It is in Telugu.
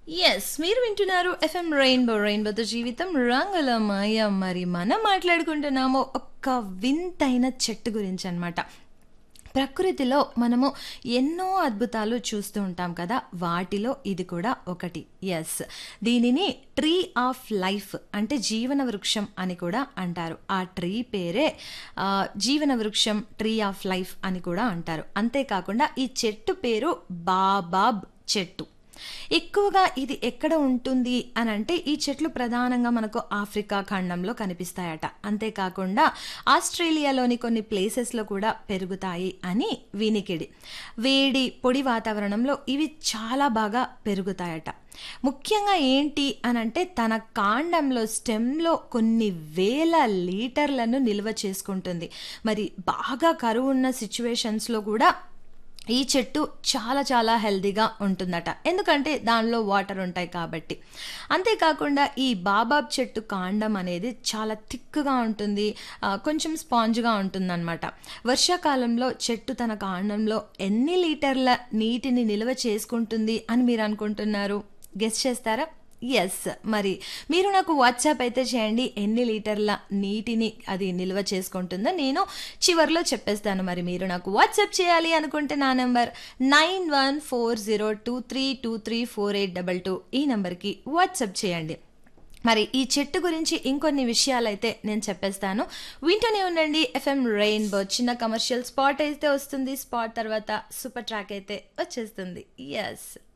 ఎస్ మీరు వింటున్నారు ఎఫ్ఎం రెయిన్బో రెయిన్బోతో జీవితం రంగుల మాయ మరి మనం మాట్లాడుకుంటున్నాము ఒక్క వింతైన చెట్టు గురించి అన్నమాట ప్రకృతిలో మనము ఎన్నో అద్భుతాలు చూస్తూ ఉంటాం కదా వాటిలో ఇది కూడా ఒకటి ఎస్ దీనిని ట్రీ ఆఫ్ లైఫ్ అంటే జీవన వృక్షం అని కూడా అంటారు ఆ ట్రీ పేరే ఆ, జీవన వృక్షం ట్రీ ఆఫ్ లైఫ్ అని కూడా అంటారు అంతేకాకుండా ఈ చెట్టు పేరు బాబాబ్ చెట్టు ఎక్కువగా ఇది ఎక్కడ ఉంటుంది అని అంటే ఈ చెట్లు ప్రధానంగా మనకు ఆఫ్రికా ఖండంలో కనిపిస్తాయట అంతేకాకుండా ఆస్ట్రేలియాలోని కొన్ని ప్లేసెస్లో కూడా పెరుగుతాయి అని వినికిడి వేడి పొడి వాతావరణంలో ఇవి చాలా బాగా పెరుగుతాయట ముఖ్యంగా ఏంటి అని అంటే తన కాండంలో స్టెమ్లో కొన్ని వేల లీటర్లను నిల్వ చేసుకుంటుంది మరి బాగా కరువు ఉన్న సిచ్యువేషన్స్లో కూడా ఈ చెట్టు చాలా చాలా హెల్తీగా ఉంటుందట ఎందుకంటే దానిలో వాటర్ ఉంటాయి కాబట్టి అంతేకాకుండా ఈ బాబాబ్ చెట్టు కాండం అనేది చాలా థిక్గా ఉంటుంది ఆ, కొంచెం స్పాంజ్గా ఉంటుందన్నమాట వర్షాకాలంలో చెట్టు తన కాండంలో ఎన్ని లీటర్ల నీటిని నిల్వ చేసుకుంటుంది అని మీరు అనుకుంటున్నారు గెస్ చేస్తారా ఎస్ మరి మీరు నాకు వాట్సాప్ అయితే చేయండి ఎన్ని లీటర్ల నీటిని అది నిల్వ చేసుకుంటుందో నేను చివరిలో చెప్పేస్తాను మరి మీరు నాకు వాట్సాప్ చేయాలి అనుకుంటే నా number nine one four zero two three two three four eight double two ఈ నెంబర్కి వాట్సాప్ చేయండి మరి ఈ చెట్టు గురించి ఇంకొన్ని విషయాలైతే నేను చెప్పేస్తాను వింటూనే ఉండండి ఎఫ్ఎం రెయిన్బో చిన్న కమర్షియల్ స్పాట్ అయితే వస్తుంది స్పాట్ తర్వాత సూపర్ ట్రాక్ అయితే వచ్చేస్తుంది ఎస్